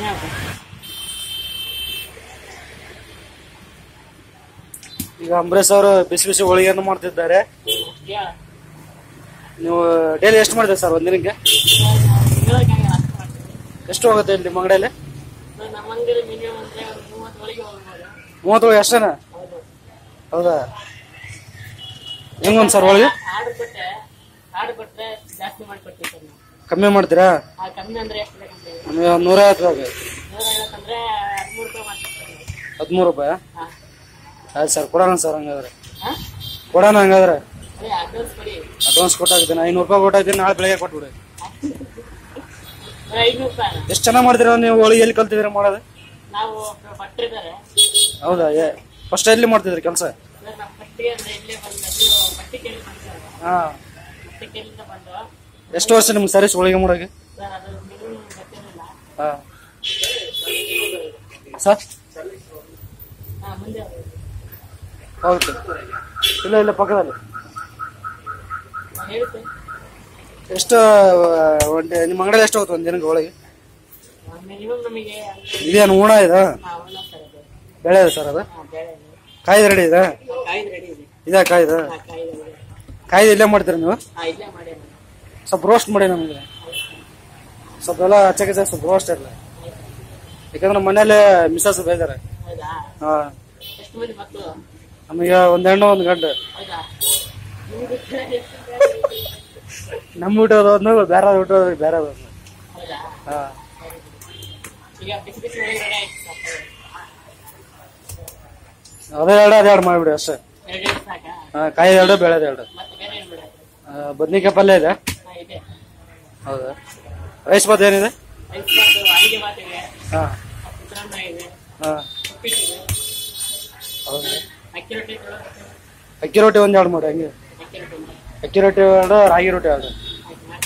ಈಗ ಅಂಬರೀಶ್ ಅವರು ಬಿಸಿ ಬಿಸಿ ಹೋಳಿಗೆಯನ್ನು ಮಾಡ್ತಿದ್ದಾರೆ ನೀವು ಡೈಲಿ ಎಷ್ಟು ಮಾಡ್ತೀರಿ ಸರ್ ಒಂದಿನಕ್ಕೆ ಎಷ್ಟು ಹೋಗುತ್ತೆ ಇಲ್ಲಿ ನಿಮ್ಮ ಅಂಗಡಿಯಲ್ಲಿ ನಮ್ಮ ಅಂಗಡಿ ಮಿನಿಮಮ್ ಅಂದ್ರೆ ಒಂದು ಮೂವತ್ತು ಒಳಗೆ ಹೋಗ್ಬೋದು ಮೂವತ್ತು ಎಷ್ಟೇನ ಹೌದು ಹೌದಾ ಹೆಂಗೊಂದು ಸರ್ ಹೋಳಿಗೆ ಆರ್ಡರ್ ಕೊಟ್ಟೆ ಆರ್ಡರ್ ಕೊಟ್ರೆ ಜಾಸ್ತಿ ಮಾಡಿಕೊಡ್ತೀವಿ ಸರ್ ನಾವು ಕಮ್ಮಿ ಮಾಡ್ತೀರಾ ಆ ಕಮ್ಮಿ ಅಂದ್ರೆ ಎಷ್ಟು ಬೇಕಂದ್ರೆ ನಮಗೆ ಒಂದು ನೂರೈವತ್ತು ರೂಪಾಯಿ ನೂರ ಐವತ್ತಂದ್ರೆ ಹದಿಮೂರು ರೂಪಾಯಿ ಮಾಡ್ಕೊಡ್ತೀವಿ ಹದಿಮೂರು ರೂಪಾಯಿ ಹಾಂ ಆಯ್ತು ಸರ್ ಕೊಡೋಣ ಸರ್ ಹಂಗಾದ್ರೆ ಹಾಂ ಕೊಡೋಣ ಹಂಗಾದ್ರೆ ಅದೇ ಅಡ್ವಾನ್ಸ್ ಕೊಡಿ ಅಡ್ವಾನ್ಸ್ ಕೊಟ್ಟಾಗ್ತೀನಿ ಐನೂರು ರೂಪಾಯಿ ಕೊಟ್ಟಾಗ್ತೀನಿ ನಾಳೆ ಬೆಳಗ್ಗೆ ಕೊಟ್ಬಿಡಿ ಒಂದು ಐನೂರು ರೂಪಾಯಿ ಎಷ್ಟು ಚೆನ್ನಾಗಿ ಮಾಡ್ತೀರಾ ನೀವು ಹೋಳಿಗೆ ಎಲ್ಲಿ ಕಲ್ತಿದ್ದೀರಾ ಮಾಡೋದು ನಾವು ಭಟ್ರಿದ್ದಾರೆ ಹೌದಾ ಏ ಫಸ್ಟ್ ಎಲ್ಲಿ ಮಾಡ್ತಿದ್ರಿ ಕೆಲಸ ಅಂದ್ರೆ ನಮ್ಮ ಪಟ್ಟಿಗೆ ಅಂದ್ರೆ ಇಲ್ಲೇ ಬಂದು ಪಟ್ಟಿಗೆಯಲ್ಲಿ ಬಂದು ಹಾಂ ಪಟ್ಟಿಗೆಲ್ಲಿಂದ ಬಂದು ಎಷ್ಟು ವರ್ಷ ನಿಮ್ಗೆ ಸರ್ವಿಸ್ ಹೋಳಿಗೆ ಮಾಡೋಕೆ ಸರ್ ಅದು ಮಿನಿಮಮ್ ಗೊತ್ತಿರಲಿಲ್ಲ ಹಾಂ ಸರ್ ಹಾಂ ಮುಂದೆ ಹೌದು ಇಲ್ಲ ಇಲ್ಲ ಪಕ್ಕದಲ್ಲಿ ನಾನು ಹೇಳುತ್ತೆ ಎಷ್ಟು ಒಂದು ನಿಮ್ಮ ಅಂಗಡಿಯಲ್ಲಿ ಎಷ್ಟು ಹೋಗುತ್ತೆ ಒಂದು ದಿನಕ್ಕೆ ಹೋಳಿಗೆ ಮಿನಿಮಮ್ ನಮಗೆ ಇದೇನು ಊಣ ಇದೆ ಹಾಂ ಒಳ್ಳೆ ಸರ್ ಅದು ಬೆಳೆ ಇದೆ ಸರ್ ಅದು ಹಾಂ ಬೇಳೆ ಇದೆ. ಕಾಯ್ದು ರೆಡಿ ಇದೆ ಕಾಯ್ದು ರೆಡಿ ಇದೆ ಇದೆ ಕಾಯ್ದು ಹಾಂ ಕಾಯ್ದು ರೆಡಿ ಕಾಯ್ದು ಇಲ್ಲೇ ಮಾಡ್ತೀರಾ ನೀವು ಹಾಂ ಇಲ್ಲೇ ಮಾಡಿ ನಾನು ಸ್ವಲ್ಪ ರೋಸ್ಟ್ ಮಾಡಿ ನಮಗೆ ಸ್ವಲ್ಪ ಎಲ್ಲ ಹಚ್ಚಕ್ಕೆ ಸ್ವಲ್ಪ ರೋಸ್ಟ್ ಇರಲ್ಲ ಯಾಕಂದ್ರೆ ಮನೇಲಿ ಮಿಸಸ್ ಬೇಜಾರೆ ಹೌದಾ ಹಾಂ ಎಷ್ಟು ಮಂದಿ ಮಕ್ಕಳು ನಮಗೆ ಒಂದು ಹೆಣ್ಣು ಒಂದು ಗಂಡು ಹೌದಾ ನಿಮ್ಗೆ ನಮ್ಮ ಊಟ ಒಂದು ಬೇರೆ ಊಟ ಬೇರೆ ಒಂದು ಹೌದಾ ಹಾಂ ಈಗ ಬಿಸಿ ಬಿಸಿ ಒಳಗೆ ರೆಡಿ ಆಯ್ತು ಸಾಕು ಅದೇ ಎರಡು ಅದೇ ಎರಡು ಮಾಡಿಬಿಡಿ ಅಷ್ಟೇ ಎರಡು ಎರಡು ಸಾಕಾ ಹಾಂ ಕಾಯಿ ಎರಡು ಬೆಳೆದ ಎರಡು ಮತ್ತೆ ಬೇರೆ ಏನು ಬೇಡ ಬದ್ನಿಕಾಯಿ ಪಲ್ಯ ಇದೆ ಹಾಂ ಇದೆ ಹೌದಾ ರೈಸ್ ಬಾತ್ ಏನಿದೆ ರೈಸ್ ಬಾತು ಅಡಿಗೆ ಬಾತಿದೆ ಹಾಂ ಚಿತ್ರಾನ್ನ ಇದೆ ಹಾಂ ಉಪ್ಪಿಟ್ಟಿದೆ ಹೌದಾ ಅಕ್ಕಿ ರೊಟ್ಟಿ ಇದೆ. ಅಕ್ಕಿ ರೊಟ್ಟಿ ಒಂದು ಎರಡು ಮಾಡಿ ಹಂಗೆ ಅಕ್ಕಿ ರೊಟ್ಟಿ ಇದೆ. ಅಕ್ಕಿ ರೊಟ್ಟಿ ಎರಡು ರಾಗಿ ರೊಟ್ಟಿ ಎರಡು ಆಯ್ತು, ಮಾಡಿ.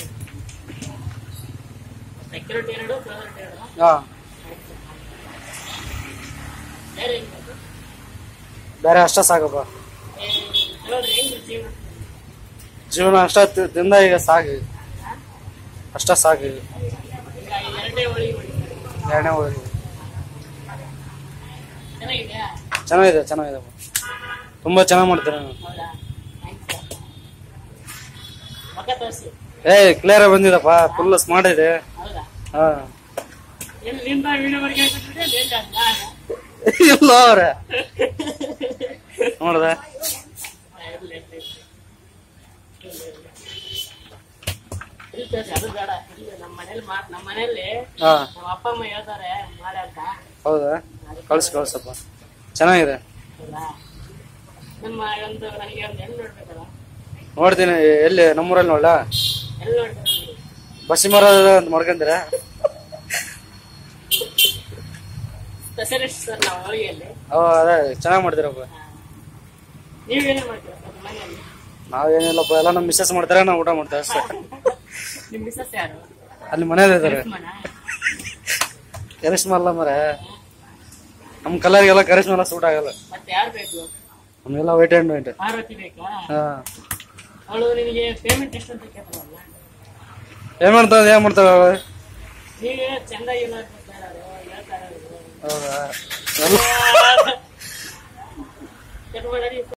ಅಕ್ಕಿ ರೊಟ್ಟಿ ಎರಡು ಜೋಳ ರೊಟ್ಟಿ ಎರಡು ಹಾಂ ಬೇರೆ ಏನು ಬೇಕು? ಬೇರೆ ಅಷ್ಟೇ ಸಾಕಪ್ಪ ಏ, ಚಲೋದ್ರಿ, ಹೆಂಗ್ ಜೀವನ ಜೀವನ ಅಷ್ಟ ತಿ- ತಿಂದ ಈಗ ಸಾಕು ಅಷ್ಟ ಸಾಕು ಈಗ. ಈಗ ಈ ಎರಡೇ ಹೋಳಿಗೆ ಹೊಡಿತಾರೆ. ಎರಡನೇ ಹೋಳಿಗೆ ಚೆನ್ನಾಗಿದೆಯಾ ಚೆನ್ನಾಗಿದೆ ಚೆನ್ನಾಗಿದೆ ತುಂಬಾ ಚೆನ್ನಾಗಿ ಮಾಡ್ತೀರ ನೀವು ಹೌದಾ ಥ್ಯಾಂಕ್ಸ್ ಮಕ್ಕ ತೋರಿಸಿ ಏ ಕ್ಲಿಯರ್ ಬಂದಿದಪ್ಪ ಫುಲ್ ಸ್ಮಾರ್ಟ್ ಇದೆ ಹೌದಾ ಹಾ ಎಲ್ಲಿ ನಿಂದ ವಿಡಿಯೋ ಬರ್ಗೆ ಹಾಕಿದ್ರೆ ಲೇಟ್ ನಾನು ಇಲ್ಲ ಅವ್ರೆ ನೋಡ್ದ ಇರ್ಲಿ, ಇರ್ಲಿ. ಇಲ್ಲಿ ತೋರ್ಸಿ, ಅದು ಬೇಡ ಇಲ್ಲಿ ನಮ್ಮ ಮನೇಲಿ ಮಾತ್ ನಮ್ಮ ಮನೇಲಿ ಹಾ ನಮ್ಮ ಅಪ್ಪ ಅಮ್ಮ ಹೇಳ್ತಾರೆ ಮಾಡ ಅಂತ ಹೌದಾ ಕಳ್ಸಿ ಕಳ್ಸಪ್ಪ ಚೆನ್ನಾಗಿದೆ ಹೌದಾ ನಮ್ಮ ಒಂದು ನನಗೆ ಒಂದು ಹೆಣ್ಣು ನೋಡ್ಬೇಕಲ್ಲ ನೋಡ್ತೀನಿ ಎಲ್ಲಿ ನಮ್ಮೂರಲ್ಲಿ ನೋಡ್ಲಾ ಎಲ್ಲಿ ನೋಡ್ಬೇಕು ನೋಡಿ. ಬಸ್ಸಿ ಮರ ಅಂತ ಮಾಡ್ಕೊಂತೀರ ಸ್ಪೆಷಲಿಸ್ಟ್ ಸರ್ ನಾವು ಹೋಳಿಗೆಯಲ್ಲಿ ಅವ ಅದೇ ಚೆನ್ನಾಗಿ ಮಾಡ್ತೀರಪ್ಪ ನೀವೇನೇ ಮಾಡ್ತೀರಾ ಸರ್ ಮನೆಯಲ್ಲಿ ನಾವೇನಿಲ್ಲಪ್ಪ ಎಲ್ಲ ನಮ್ಮ ಮಿಸ್ಸಸ್ ಮಾಡ್ತಾರೆ ನಾವು ಊಟ ಮಾಡ್ತೇವೆ ಅಷ್ಟೇ ನಿಮ್ಮ ಮಿಸಸ್ ಯಾರು ಅಲ್ಲಿ ಮನೇಲಿ ಇದ್ದಾರೆ ಮನ ಕರಿಷ್ಮಾ ಅಲ್ಲ ಮರ ನಮ್ಮ ಕಲರ್ಗೆಲ್ಲ ಕರಿಷ್ಮಾ ಎಲ್ಲ ಸೂಟ್ ಆಗಲ್ಲ ಮತ್ತೆ ಯಾರು ಬೇಕು ನಮಗೆಲ್ಲ ವೈಟ್ ಆ್ಯಂಡ್ ವೈಟ್ ಪಾರ್ವತಿ ಬೇಕಾ ಹಾ ಅವಳು ನಿನಗೆ ಪೇಮೆಂಟ್ ಎಷ್ಟು ಅಂತ ಕೇಳ್ತಾರಲ್ಲ ಏನ್ ಮಾಡ್ತಾವ ಏನ್ ಮಾಡ್ತಾವ ಅವ? ನೀವೇ ಚಂದಾಗಿ ಹೇಳ್ತಾರೆ ಹೇಳ್ತಾರೆ ಹೌದಾ ಎಲ್ಲ ಕೆಟ್ಟ ಮಾಡಿ